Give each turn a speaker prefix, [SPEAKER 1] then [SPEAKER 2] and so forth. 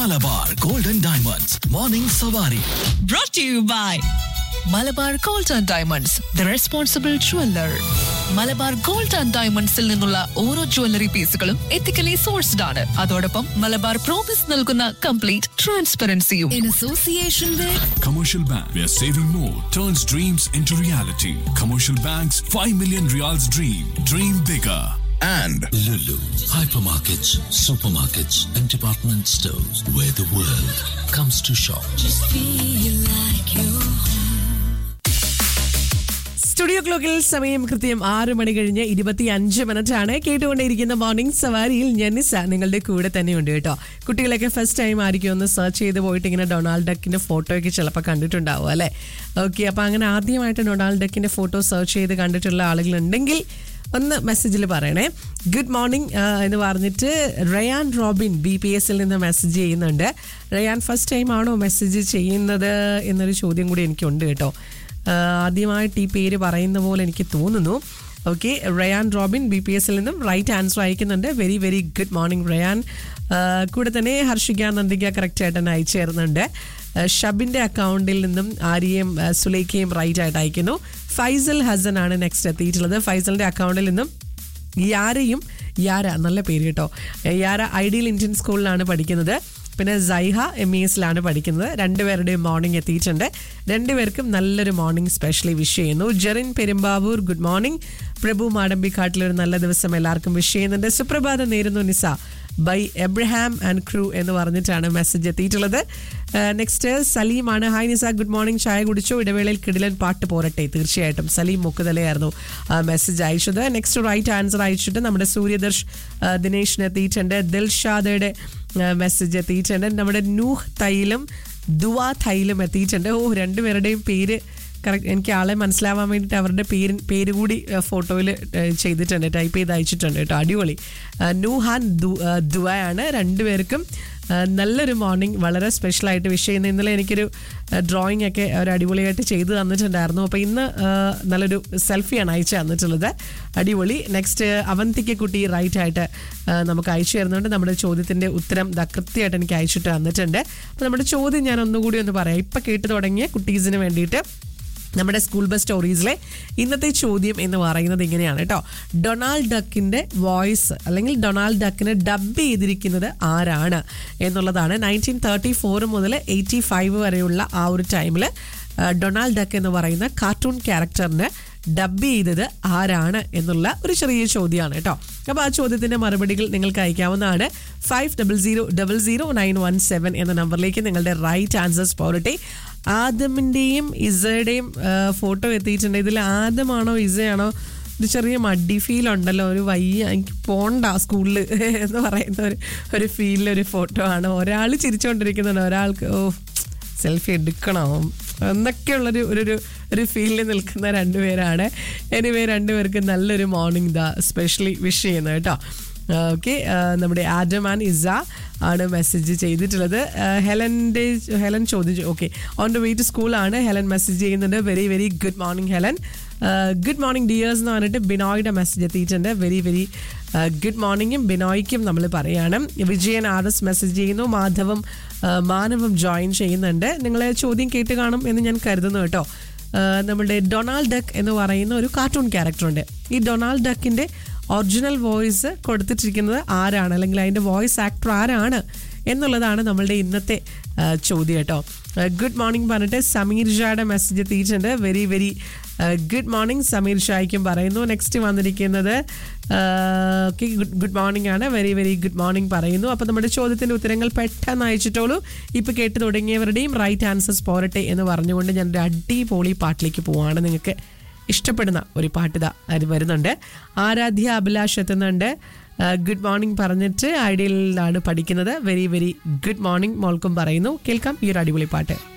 [SPEAKER 1] Malabar golden diamonds morning സവാരി
[SPEAKER 2] brought to you by Malabar gold and diamonds the responsible jeweller Malabar gold and ഡയമണ്ട്സിൽ നിന്നുള്ള ഓരോ jewellery പീസുകളും ethically sourced ആണ് അതോടൊപ്പം മലബാർ പ്രോമിസ് നൽകുന്ന കംപ്ലീറ്റ് ട്രാൻസ്പെറൻസിയും in association with
[SPEAKER 3] Commercial Bank, where saving more turns dreams into reality. Commercial Bank's 5 million reals dream. Dream bigger.
[SPEAKER 1] and
[SPEAKER 4] Lulu, hypermarkets, supermarkets, and department stores where the world comes to shop.
[SPEAKER 5] Studio ക്ലോക്കിൽ സമയം കൃത്യം ആറ് മണി കഴിഞ്ഞ് ഇരുപത്തി അഞ്ച് minute ആണ് കേട്ടുകൊണ്ടേയിരിക്കുന്ന morning സവാരിയിൽ ഞാൻ നിസ നിങ്ങളുടെ കൂടെ തന്നെയുണ്ട് കേട്ടോ കുട്ടികളൊക്കെ ഫസ്റ്റ് ടൈം ആയിരിക്കും ഒന്ന് സെർച്ച് ചെയ്ത് പോയിട്ട് ഇങ്ങനെ ഡൊണാൾഡ് ഡക്കിന്റെ ഫോട്ടോയൊക്കെ ചിലപ്പോൾ കണ്ടിട്ടുണ്ടാവും അല്ലേ ഓക്കെ അപ്പോൾ അങ്ങനെ ആദ്യമായിട്ട് ഡൊണാൾഡ് ഡക്കിന്റെ ഫോട്ടോ സെർച്ച് ചെയ്ത് കണ്ടിട്ടുള്ള ആളുകളുണ്ടെങ്കിൽ ഒന്ന് മെസ്സേജിൽ പറയണേ ഗുഡ് മോർണിംഗ് എന്ന് പറഞ്ഞിട്ട് റയാൻ റോബിൻ ബി പി എസിൽ നിന്ന് മെസ്സേജ് ചെയ്യുന്നുണ്ട് റയാൻ ഫസ്റ്റ് ടൈം ആണോ മെസ്സേജ് ചെയ്യുന്നത് എന്നൊരു ചോദ്യം കൂടി എനിക്കുണ്ട് കേട്ടോ ആഹ് ആദ്യമായിട്ട് ഈ പേര് പറയുന്ന പോലെ എനിക്ക് തോന്നുന്നു okay Ryan Robin B P എസിൽ നിന്നും റൈറ്റ് ആൻസർ അയക്കുന്നുണ്ട് very very good morning Ryan ah കൂടെ തന്നെ ഹർഷിക നന്ദിക കറക്റ്റ് ആയിട്ട് തന്നെ അയച്ചു തരുന്നുണ്ട് ആഹ് ഷബിന്റെ അക്കൗണ്ടിൽ നിന്നും ആര്യയും ആഹ് സുലേഖയും റൈറ്റ് ആയിട്ട് അയക്കുന്നു ഫൈസൽ ഹസൻ ആണ് നെക്സ്റ്റ് എത്തിയിട്ടുള്ളത് ഫൈസലിന്റെ അക്കൗണ്ടിൽ നിന്നും യാരയും യാര നല്ല പേര് കേട്ടോ യാര ഐഡിയൽ ഇന്ത്യൻ സ്കൂളിലാണ് പഠിക്കുന്നത് പിന്നെ സൈഹ എം ഇ എസിലാണ് പഠിക്കുന്നത് രണ്ടുപേരുടെയും മോർണിംഗ് എത്തിയിട്ടുണ്ട് രണ്ടുപേർക്കും നല്ലൊരു മോർണിംഗ് സ്പെഷ്യലി വിഷ് ചെയ്യുന്നു ജെറിൻ പെരുമ്പാവൂർ ഗുഡ് മോർണിംഗ് പ്രഭു മാടമ്പിക്കാട്ടിൽ ഒരു നല്ല ദിവസം എല്ലാവർക്കും വിഷ് ചെയ്യുന്നുണ്ട് സുപ്രഭാതം നേരുന്നു Nisa by Abraham and crew എന്ന് പറഞ്ഞിട്ടാണ് മെസ്സേജ് എത്തിയിട്ടുള്ളത് നെക്സ്റ്റ് സലീമാണ് ഹായ് നിസ ഗുഡ് മോർണിംഗ് ചായ കുടിച്ചോ ഇടവേളയിൽ കിടിലൻ പാട്ട് പോരട്ടെ തീർച്ചയായിട്ടും സലീം മുക്കുതലയായിരുന്നു മെസ്സേജ് അയച്ചത് നെക്സ്റ്റ് റൈറ്റ് ആൻസർ അയച്ചിട്ട് നമ്മുടെ സൂര്യദർശ് ആ, ദിനേശിന് എത്തിയിട്ടുണ്ട് ദിൽഷാദയുടെ മെസ്സേജ് എത്തിയിട്ടുണ്ട് നമ്മുടെ നൂഹ് തൈലും ദുവാ തൈലും എത്തിയിട്ടുണ്ട് ഓ രണ്ടുപേരുടെയും പേര് കറക്റ്റ് എനിക്ക് ആളെ മനസ്സിലാവാൻ വേണ്ടിയിട്ട് അവരുടെ പേര് പേര് കൂടി ഫോട്ടോയിൽ ചെയ്തിട്ടുണ്ട് ടൈപ്പ് ചെയ്ത് അയച്ചിട്ടുണ്ട് കേട്ടോ അടിപൊളി ആ, നൂഹാൻ ദു- ആ, ദുവയാണ് രണ്ടുപേർക്കും ആ, നല്ലൊരു മോർണിംഗ് വളരെ സ്പെഷ്യലായിട്ട് വിഷ് ചെയ്യുന്ന ഇന്നലെ എനിക്കൊരു ഡ്രോയിങ് ഒക്കെ ഒരു അടിപൊളിയായിട്ട് ചെയ്ത് തന്നിട്ടുണ്ടായിരുന്നു അപ്പോൾ ഇന്ന് ആ, നല്ലൊരു സെൽഫിയാണ് അയച്ചു തന്നിട്ടുള്ളത് അടിപൊളി നെക്സ്റ്റ് അവന്തിക്ക് കുട്ടി റൈറ്റ് ആയിട്ട് ആ, നമുക്ക് അയച്ചു തരുന്നുണ്ട് നമ്മുടെ ചോദ്യത്തിൻ്റെ ഉത്തരം ദാ കൃത്യമായിട്ട് എനിക്ക് അയച്ചിട്ട് തന്നിട്ടുണ്ട് അപ്പോൾ നമ്മുടെ ചോദ്യം ഞാൻ ഒന്നുകൂടി ഒന്ന് പറയാം ഇപ്പം കേട്ട് തുടങ്ങിയ കുട്ടീസിന് വേണ്ടിയിട്ട് നമ്മുടെ സ്കൂൾ ബസ് സ്റ്റോറീസിലെ ഇന്നത്തെ ചോദ്യം എന്ന് പറയുന്നത് ഇങ്ങനെയാണ് കേട്ടോ ഡൊണാൾഡ് ഡക്കിന്റെ വോയിസ് അല്ലെങ്കിൽ ഡൊണാൾഡ് ഡക്കിനെ ഡബ് ചെയ്തിരിക്കുന്നത് ആരാണ് എന്നുള്ളതാണ് നയൻറ്റീൻ തേർട്ടി ഫോർ മുതൽ എയ്റ്റി ഫൈവ് വരെയുള്ള ആ ഒരു ടൈമിൽ ഡൊണാൾഡ് ഡക്ക് എന്ന് പറയുന്ന കാർട്ടൂൺ ക്യാരക്ടറിന് ഡബ് ചെയ്തത് ആരാണ് എന്നുള്ള ഒരു ചെറിയ ചോദ്യമാണ് കേട്ടോ അപ്പോൾ ആ ചോദ്യത്തിന്റെ മറുപടികൾ നിങ്ങൾക്ക് അയക്കാവുന്നതാണ് five double zero double zero nine one seven എന്ന നമ്പറിലേക്ക് നിങ്ങളുടെ റൈറ്റ് ആൻസേഴ്സ് പോരട്ടെ ആദമിൻ്റെയും ഇസയുടെയും ഫോട്ടോ എത്തിയിട്ടുണ്ട് ഇതിൽ ആദമാണോ ഇസയാണോ ഒരു ചെറിയ മഡി ഫീൽ ഉണ്ടല്ലോ ഒരു വയ്യ എനിക്ക് പോണ്ട സ്കൂളിൽ എന്ന് പറയുന്ന ഒരു ഒരു ഫീലിൽ ഒരു ഫോട്ടോ ആണ് ഒരാൾ ചിരിച്ചുകൊണ്ടിരിക്കുന്നുണ്ട് ഒരാൾക്ക് ഓ സെൽഫി എടുക്കണോ എന്നൊക്കെയുള്ളൊരു ഒരു ഒരു ഒരു ഫീലിൽ നിൽക്കുന്ന രണ്ടുപേരാണ് എനിവേ രണ്ടുപേർക്ക് നല്ലൊരു മോർണിംഗ് ദാ സ്പെഷ്യലി വിഷ് ചെയ്യുന്നത് കേട്ടോ ഓക്കെ നമ്മുടെ ആഡം ആൻഡ് ഇസ ആണ് മെസ്സേജ് ചെയ്തിട്ടുള്ളത് ആ, ഹെലൻ്റെ ഹെലൻ ചോദിച്ചു okay on the way to സ്കൂളാണ് ഹെലൻ മെസ്സേജ് ചെയ്യുന്നുണ്ട് very very good morning Helen good morning dears എന്ന് പറഞ്ഞിട്ട് ബിനോയുടെ മെസ്സേജ് എത്തിയിട്ടുണ്ട് വെരി വെരി ഗുഡ് മോർണിംഗും ബിനോയ്ക്കും നമ്മൾ പറയാണ് വിജയൻ ആർ എസ് മെസ്സേജ് ചെയ്യുന്നു മാധവും ആ, മാനവും ജോയിൻ ചെയ്യുന്നുണ്ട് നിങ്ങളെ ചോദ്യം കേട്ട് കാണും എന്ന് ഞാൻ കരുതുന്നു കേട്ടോ ആ, നമ്മുടെ ഡൊണാൾഡ് ഡക്ക് എന്ന് പറയുന്ന ഒരു കാർട്ടൂൺ ക്യാരക്ടറുണ്ട് ഈ ഡൊണാൾഡ് ഡക്കിൻ്റെ ഒറിജിനൽ വോയിസ് കൊടുത്തിട്ടിരിക്കുന്നത് ആരാണ് അല്ലെങ്കിൽ അതിൻ്റെ വോയിസ് ആക്ടർ ആരാണ് എന്നുള്ളതാണ് നമ്മളുടെ ഇന്നത്തെ ആ, ചോദ്യം കേട്ടോ ഗുഡ് മോർണിംഗ് പറഞ്ഞിട്ട് സമീർ ഷായുടെ മെസ്സേജ് എത്തിയിട്ടുണ്ട് very very good morning Sameer ഷായ്ക്കും പറയുന്നു നെക്സ്റ്റ് വന്നിരിക്കുന്നത് ഓക്കെ ഗുഡ് ഗുഡ് മോർണിംഗ് ആണ് വെരി വെരി ഗുഡ് മോർണിംഗ് പറയുന്നു അപ്പോൾ നമ്മുടെ ചോദ്യത്തിൻ്റെ ഉത്തരങ്ങൾ പെട്ടെന്ന് അയച്ചിട്ടോളൂ ഇപ്പോൾ കേട്ട് തുടങ്ങിയവരുടെയും റൈറ്റ് ആൻസേഴ്സ് പോരട്ടെ എന്ന് പറഞ്ഞുകൊണ്ട് ഞാൻ ഒരു അടിപൊളി പാട്ടിലേക്ക് പോവാണ് നിങ്ങൾക്ക് ഇഷ്ടപ്പെടുന്ന ഒരു പാട്ട് ഇതാ അത് വരുന്നുണ്ട് ആരാധ്യ അഭിലാഷ് എത്തുന്നുണ്ട് ഗുഡ് മോർണിംഗ് പറഞ്ഞിട്ട് ഐഡിയയിലാണ് പഠിക്കുന്നത് വെരി വെരി ഗുഡ് മോർണിംഗ് മോൾക്കും പറയുന്നു കേൾക്കാം ഈ ഒരു അടിപൊളി പാട്ട്